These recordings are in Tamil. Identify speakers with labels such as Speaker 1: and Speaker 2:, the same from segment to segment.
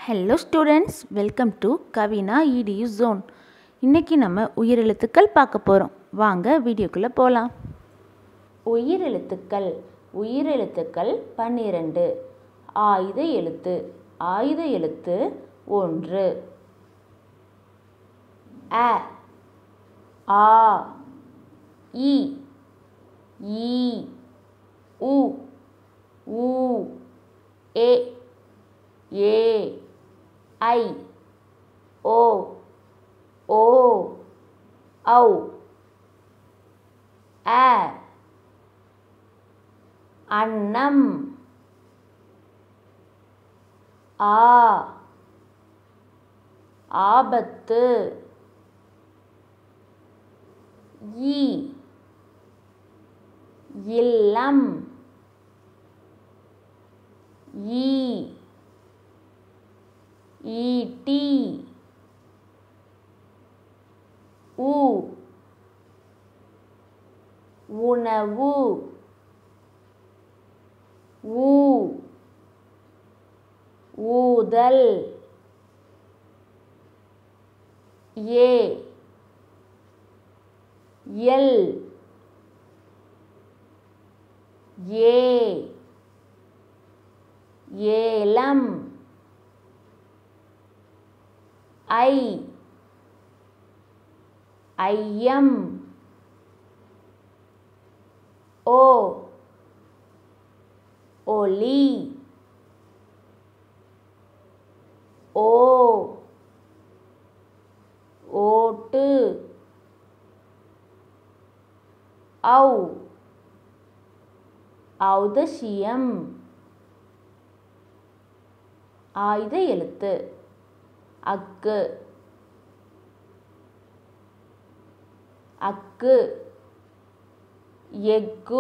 Speaker 1: hello students welcome to Kavina edu zone இன்றைக்கி நம்ம உயிரெழுத்துக்கள் பார்க்க போகிறோம் வாங்க வீடியோக்குள்ளே போகலாம் உயிரெழுத்துக்கள் உயிரெழுத்துக்கள் பன்னிரண்டு ஆயுத எழுத்து ஆயுத எழுத்து ஒன்று அ ஆ இ ஈ உ ஊ ஏ ஏ ஐ ஓ ஓ ஔ அ அன்னம் ஆ ஆபத்து ஈ இல்லம் ஈ ஈட்டி உ உணவு ஊ ஊதல் ஏ எல் ஏ ஏலம் ஐ ஐயம் ஓ ஒலி ஓ ஓட்டு ஔ ஔதசியம் ஆயுத எழுத்து அக்கு அக்கு எக்கு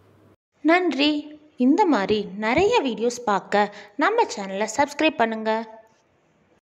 Speaker 2: நன்றி இந்த மாதிரி நிறைய வீடியோஸ் பார்க்க நம்ம சேனலை சப்ஸ்கிரைப் பண்ணுங்கள்